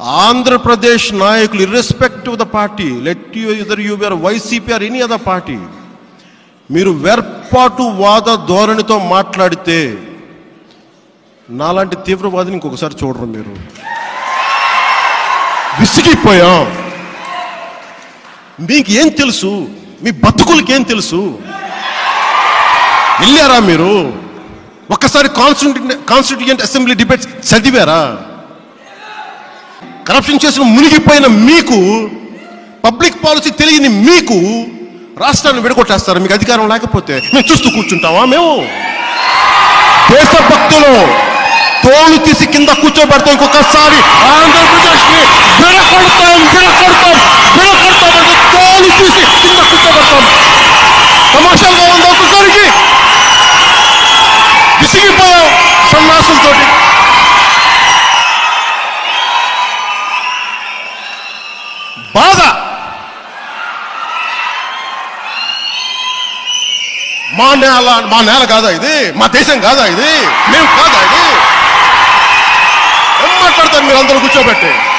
ఆంధ్రప్రదేశ్ నాయకులు irrespective the party let you either you are YCP or any other party మీరు వెర్పాటు వాద ధోరణితో మాట్లాడితే నాలాంటి తీవ్రవాదిని ఇంకొకసారి చూడరు మీరు విసిగిపోయాం మీకు ఏం తెలుసు మీ బతుకులకి ఏం తెలుసు వెళ్ళారా మీరు ఒక్కసారి కాన్స్టిట్యూంట్ కాన్స్టిట్యూయెంట్ అసెంబ్లీ డిబేట్స్ చదివారా కరప్షన్ చేసిన మునిగిపోయిన మీకు పబ్లిక్ పాలసీ తెలియని మీకు రాష్ట్రాన్ని విడగొట్టేస్తారు మీకు అధికారం లేకపోతే మేము చూస్తూ కూర్చుంటామా మేము దేశభక్తులు తోలు తీసి కింద కూర్చోబెడతాం ఇంకొకసారి ఆంధ్రప్రదేశ్ ని విడగొడతాం విడగొడతాం విడగొడతాం అంటే తోలు తీసి కింద కూర్చోబెడతాం తమాషాగా ఉందా ఒక్కొక్కరికి విసిగిపోయాం సన్నాసులతోటి బాధ మా నేల మా నేల కాదా ఇది మా దేశం కాదా ఇది మేము కాదా ఇది ఏం మాట్లాడతారు మీరు అందరూ కూర్చోబెట్టి